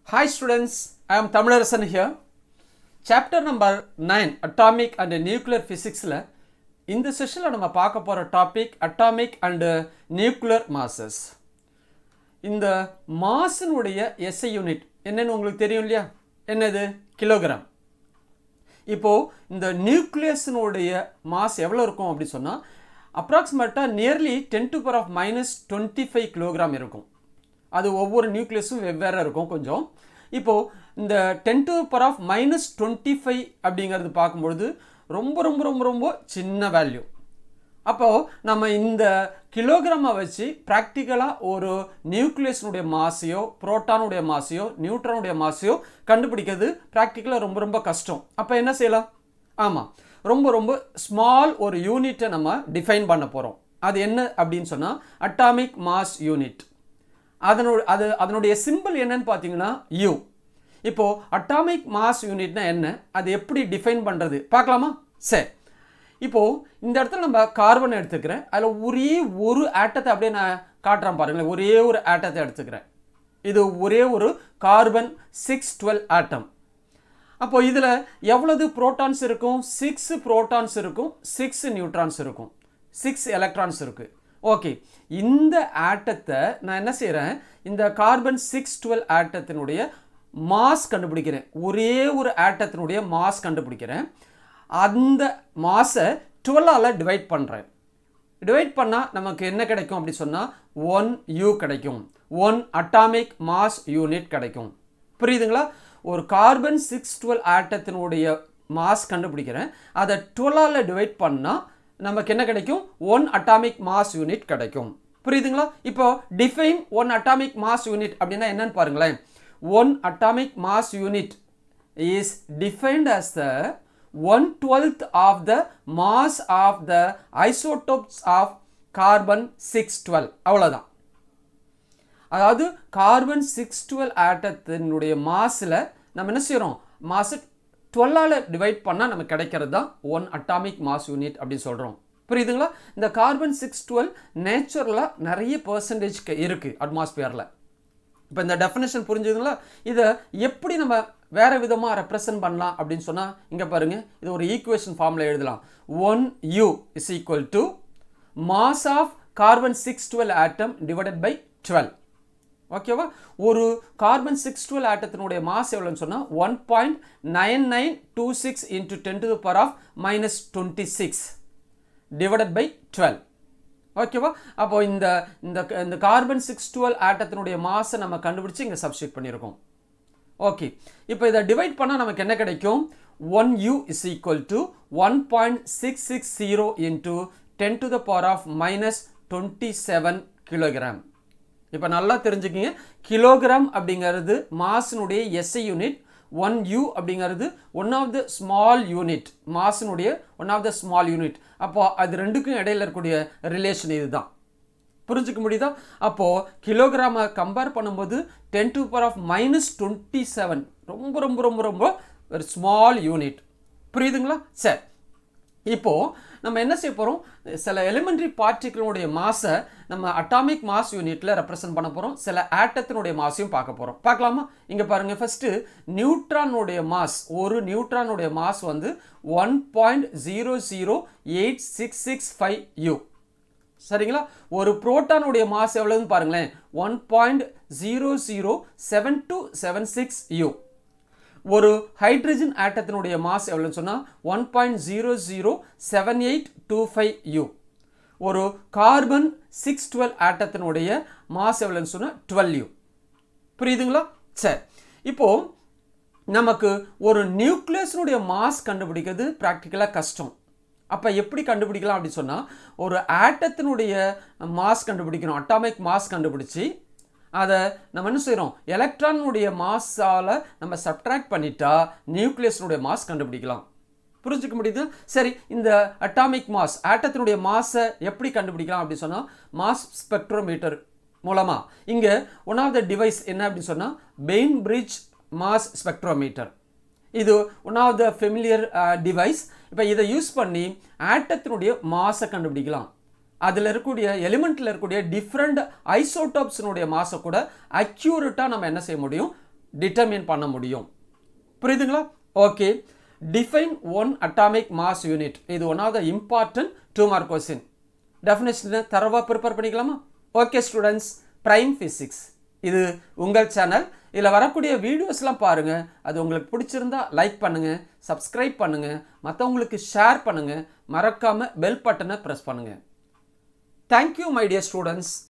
Hi students, I am Tamilarasan here. Chapter number 9 Atomic and Nuclear Physicsல இந்த செஷனில் நம்ம பார்க்க போகிற topic atomic and nuclear masses இந்த மாஸினுடைய எஸ்ஐ யூனிட் என்னன்னு உங்களுக்கு தெரியும் இல்லையா என்னது கிலோகிராம் இப்போது இந்த நியூக்ளியஸினுடைய மாஸ் எவ்வளோ இருக்கும் அப்படி சொன்னால் அப்ராக்சிமேட்டாக nearly ten to power of minus twenty five kilogram இருக்கும் அது ஒவ்வொரு நியூக்ளியஸும் வெவ்வேறு இருக்கும் கொஞ்சம் இப்போது இந்த ten to power of minus twenty five அப்படிங்கிறது பார்க்கும்பொழுது ரொம்ப ரொம்ப ரொம்ப ரொம்ப சின்ன வேல்யூ அப்போது நம்ம இந்த கிலோகிராமை வச்சு ப்ராக்டிக்கலாக ஒரு நியூக்ளியஸினுடைய மாசையோ புரோட்டானுடைய மாசையோ நியூட்ரானுடைய மாசையோ கண்டுபிடிக்கிறது ப்ராக்டிக்கலாக ரொம்ப ரொம்ப கஷ்டம் அப்போ என்ன செய்யலாம் ஆமாம் ரொம்ப ரொம்ப ஸ்மால் ஒரு யூனிட்டை நம்ம டிஃபைன் பண்ண போகிறோம் அது என்ன அப்படின்னு சொன்னால் அட்டாமிக் மாஸ் யூனிட் அதனோட அது அதனுடைய சிம்பிள் என்னன்னு பார்த்தீங்கன்னா யூ இப்போது அட்டாமிக் மாஸ் யூனிட்னா என்ன அது எப்படி டிஃபைன் பண்ணுறது பார்க்கலாமா சரி இப்போது இந்த இடத்துல நம்ம கார்பன் எடுத்துக்கிறேன் அதில் ஒரே ஒரு ஆட்டத்தை அப்படியே நான் காட்டுறேன் பாருங்களேன் ஒரே ஒரு ஆட்டத்தை எடுத்துக்கிறேன் இது ஒரே ஒரு கார்பன் சிக்ஸ் டுவெல் ஆட்டம் அப்போ இதில் எவ்வளவு புரோட்டான்ஸ் இருக்கும் சிக்ஸ் புரோட்டான்ஸ் இருக்கும் சிக்ஸ் நியூட்ரான்ஸ் இருக்கும் சிக்ஸ் எலக்ட்ரான்ஸ் இருக்குது ஓகே இந்த ஆட்டத்தை நான் என்ன செய்கிறேன் இந்த கார்பன் சிக்ஸ் டுவெல் ஆட்டத்தினுடைய மாஸ் கண்டுபிடிக்கிறேன் ஒரே ஒரு ஆட்டத்தினுடைய மாஸ் கண்டுபிடிக்கிறேன் அந்த மாஸை டுவெல்லால் டிவைட் பண்ணுறேன் டிவைட் பண்ணால் நமக்கு என்ன கிடைக்கும் அப்படி சொன்னால் ஒன் யூ கிடைக்கும் ஒன் அட்டாமிக் மாஸ் யூனிட் கிடைக்கும் புரியுதுங்களா ஒரு கார்பன் சிக்ஸ் டுவெல் ஆட்டத்தினுடைய மாஸ் கண்டுபிடிக்கிறேன் அதை டுவெல்லால் டிவைட் பண்ணால் நமக்கு என்ன கிடைக்கும் ஒன் அட்டாமிக் மாஸ் யூனிட் கிடைக்கும் புரியுதுங்களா இப்போ define one atomic mass unit அப்படின்னா என்னன்னு பாருங்களேன் one atomic mass unit is defined as the one twelfth of the mass of the isotopes of carbon six twelve அவ்வளோதான் அதாவது கார்பன் சிக்ஸ் டுவெல் ஆட்டத்தினுடைய மாஸில் நம்ம என்ன செய்கிறோம் மாசு டுவெல்லால் டிவைட் பண்ணால் நமக்கு கிடைக்கிறது தான் ஒன் அட்டாமிக் மாஸ் யூனிட் அப்படின்னு சொல்கிறோம் புரியுதுங்களா இந்த கார்பன் சிக்ஸ் டுவெல் நேச்சுரலாக நிறைய பர்சன்டேஜ் இருக்குது அட்மாஸ்பியரில் இப்போ இந்த டெஃபினேஷன் புரிஞ்சுதுங்களா இதை எப்படி நம்ம வேறு விதமாக ரெப்ரசன்ட் பண்ணலாம் அப்படின்னு சொன்னால் இங்கே பாருங்கள் இது ஒரு ஈக்குவேஷன் ஃபார்மில் எழுதலாம் one u is equal to mass of carbon six twelve atom divided by twelve ஓகேவா ஒரு கார்பன் சிக்ஸ் டுவெல் ஆட்டத்தினுடைய மாஸ் எவ்வளோன்னு சொன்னால் one point nine nine two six into ten to the power of minus twenty six divided by twelve ஓகேவா அப்போ இந்த இந்த இந்த கார்பன் சிக்ஸ் டுவெல் ஆட்டத்தினுடைய மாஸை நம்ம கண்டுபிடிச்சி இங்கே சப்ஸ்டியூட் பண்ணியிருக்கோம் ஓகே இப்போ இதை டிவைட் பண்ணால் நமக்கு என்ன கிடைக்கும் one u is equal to one point six six zero into ten to the power of minus twenty seven kilogram இப்போ நல்லா தெரிஞ்சுக்கிங்க கிலோகிராம் அப்படிங்கிறது மாஸினுடைய எஸ்ஐ யூனிட் ஒன் யூ அப்படிங்கிறது one of the small unit மாஸினுடைய one of the small unit அப்போ அது ரெண்டுக்கும் இடையில இருக்கக்கூடிய ரிலேஷன் இதுதான் புரிஞ்சுக்க முடியுதா அப்போது கிலோகிராமை கம்பேர் பண்ணும்போது ten to power of minus twenty seven ரொம்ப ரொம்ப ரொம்ப ரொம்ப ஒரு ஸ்மால் யூனிட் புரியுதுங்களா சரி இப்போது நம்ம என்ன செய்ய போகிறோம் சில எலிமெண்ட்ரி பார்ட்டிகளுடைய மாஸை நம்ம அட்டாமிக் மாஸ் யூனிட்டில் ரெப்ரசன்ட் பண்ண போகிறோம் சில ஆட்டத்தினுடைய மாஸையும் பார்க்க போகிறோம் பார்க்கலாமா இங்கே பாருங்கள் ஃபஸ்ட்டு நியூட்ரானுடைய மாஸ் ஒரு நியூட்ரானுடைய மாஸ் வந்து one point zero zero eight six six five u சரிங்களா ஒரு புரோட்டானுடைய மாஸ் எவ்வளோன்னு பாருங்களேன் one point zero zero seven two seven six u ஒரு ஹைட்ரஜன் ஆட்டத்தினுடைய மாஸ் எவ்வளோன்னு சொன்னால் one point zero zero seven eight two five u ஒரு கார்பன் சிக்ஸ் டுவெல் ஆட்டத்தினுடைய மாஸ் எவ்வளோன்னு சொன்னால் டுவெல் யூ புரியுதுங்களா சரி இப்போது நமக்கு ஒரு நியூக்ளியஸினுடைய மாஸ் கண்டுபிடிக்கிறது ப்ராக்டிக்கலாக கஷ்டம் அப்போ எப்படி கண்டுபிடிக்கலாம் அப்படின்னு சொன்னால் ஒரு ஆட்டத்தினுடைய மாஸ் கண்டுபிடிக்கணும் அட்டாமிக் மாஸ் கண்டுபிடிச்சி அதை நம்ம என்ன செய்கிறோம் எலக்ட்ரானுடைய மாஸால் நம்ம சப்ட்ராக்ட் பண்ணிட்டா நியூக்ளியஸினுடைய மாஸ் கண்டுபிடிக்கலாம் புரிஞ்சுக்க முடியுது சரி இந்த அட்டாமிக் மாஸ் ஆட்டத்தினுடைய மாஸை எப்படி கண்டுபிடிக்கலாம் அப்படின்னு சொன்னால் மாஸ் ஸ்பெக்ட்ரோமீட்டர் மூலமாக இங்கே ஒன் ஆஃப் த டிவைஸ் என்ன அப்படின்னு சொன்னால் பெயின் பிரிட்ஜ் மாஸ் ஸ்பெக்ட்ரோமீட்டர் இது one of the familiar device இப்போ இதை யூஸ் பண்ணி ஆட்டத்தினுடைய மாஸை கண்டுபிடிக்கலாம் அதில் இருக்கக்கூடிய எலிமெண்ட்டில் இருக்கக்கூடிய டிஃப்ரெண்ட் ஐசோட்டோப்ஸினுடைய மாஸை கூட அக்யூரேட்டாக நம்ம என்ன செய்ய முடியும் டிட்டர்மின் பண்ண முடியும் புரியுதுங்களா okay define one atomic mass unit இது one of the important two mark question டெஃபினேஷனை தரவாக ப்ரிப்பேர் பண்ணிக்கலாமா ஓகே ஸ்டூடெண்ட்ஸ் ப்ரைம் ஃபிசிக்ஸ் இது உங்கள் சேனல் இதில் வரக்கூடிய வீடியோஸ்லாம் பாருங்கள் அது உங்களுக்கு பிடிச்சிருந்தா லைக் பண்ணுங்கள் சப்ஸ்கிரைப் பண்ணுங்கள் மற்றவங்களுக்கு ஷேர் பண்ணுங்கள் மறக்காமல் பெல் பட்டனை ப்ரெஸ் பண்ணுங்கள் தேங்க்யூ மை டியர் ஸ்டூடெண்ட்ஸ்